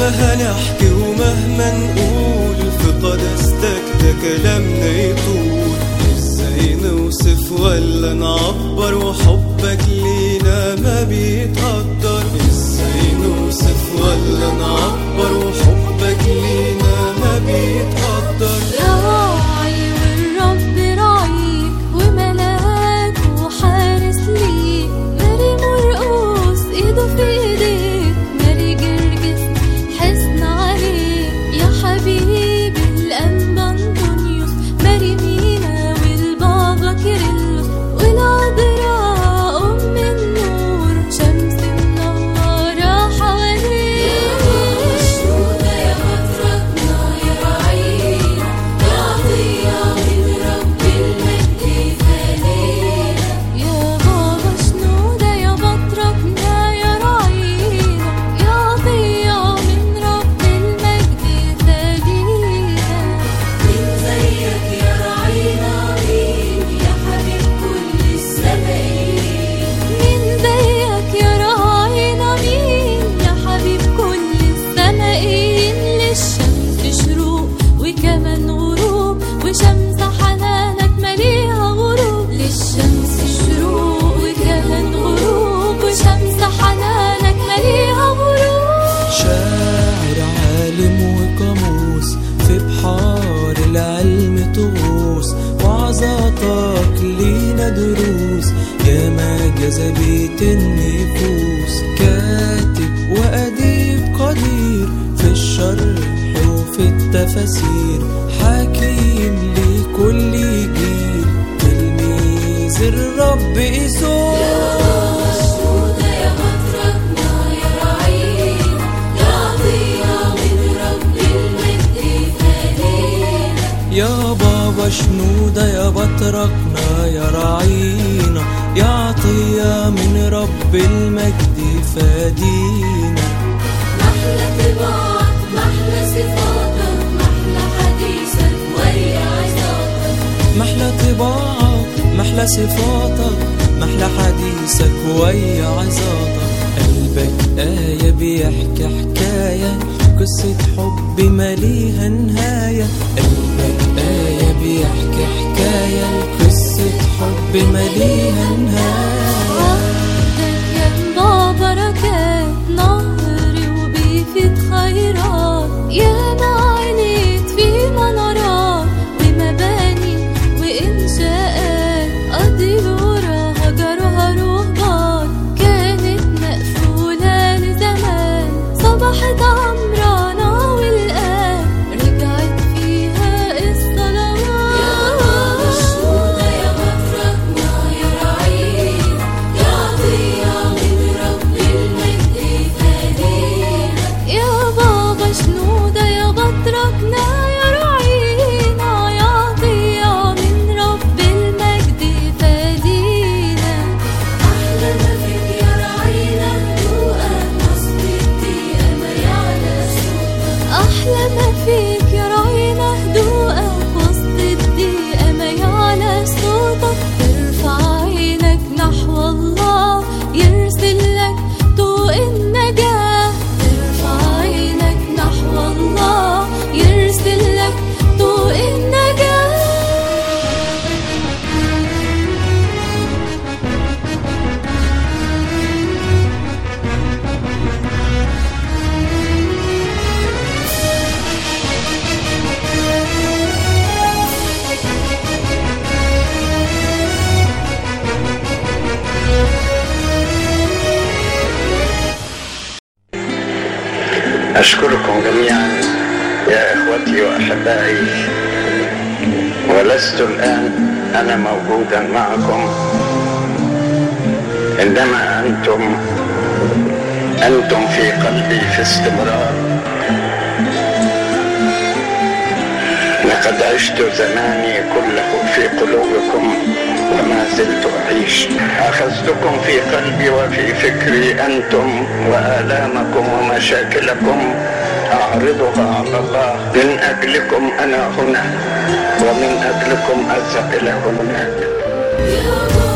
مهما هنحكي ومهما نقول في قدستك ده كلامنا يطول ازاي نوصف ولا نعبر وحبك لينا ما بيتقدر ازاي نوصف ولا نعبر وحبك لينا ما بيتقدر راعي والرب راعيك وملاك وحارس ليك ماري مرقوس ايده في ايديك ماري جرجس حزن عليك يا حبيبي الانبا انطونيوس ماري مينا والبابا كيرلس والعذراء ام النور شمس منورة حواليك يا مشهودة يا مطرقنا يا رعينا يا ضياء من رب المجد فدينا يا بابا شنودة يا بطرقنا يا رعينا يا ضياء من رب المجد فدينا مين زيك يا رعينا مين يا حبيب كل السماء مين زيك يا راعينا مين يا حبيب كل السمائين للشمس شروق وكمان غروب وشمس حنانك مليها غروب للشمس شروق وكمان غروب وشمس حنانك مليها غروب شاعر عالم وقاموس في بحار العلم تغوص وعظاتك لينا دروس يا ما جذبت النفوس كاتب وأديب قدير في الشرح وفي التفاسير حكيم لكل جيل تلميذ الرب يسوع مشهودة يا مطرقنا يا رعينا يا ضياء من رب المجد فدينا يا بابا شنودة يا بطرقنا يا راعينا يا عطية من رب المجد فادينا محلى طباعك محلى صفاتك محلى حديثك ويا عظاتك محلى طباعك محلى صفاتك محلى حديثك ويا عظاتك قلبك آية بيحكي حكاية قصة حب ماليها نهاية قلبك آية بيحكي حكاية قصة حب ماليها نهاية وحدك ينبع بركات نهر وبيفيد خيرات يا ما عليت في منارات ومباني وإنشاءات قديرة هجرها رهبان كانت مقفولة لزمان صبحت عمرانة والآن رجعت فيها الصلوات يا بابا الشهودة يا مطرقنا يا رعينا يا ضياء من رب المجد فدينا يا بابا شنودة يا بطرقنا يا رعينا يا ضياء من رب المجد فدينا أحلى ما فيك يا رعينا هدوءك وسط الدقيقة ما يعلى صوتك أحلى ما فيك يا رعينا هدوءك وسط الدقيقة ما يعلى صوتك ترفع عينك نحو الله يرسل لك ضوء النجاة ترفع عينك نحو الله يرسل لك ضوء النجاة أشكركم جميعا يا إخوتي وأحبائي ولست الآن أنا موجودا معكم إنما أنتم أنتم في قلبي في استمرار لقد عشت زماني كله في قلوبكم وما زلت أعيش أخذتكم في قلبي وفي فكري أنتم وآلامكم ومشاكلكم أعرضها على الله من أجلكم أنا هنا ومن أجلكم أذهب إلى هناك يا بابا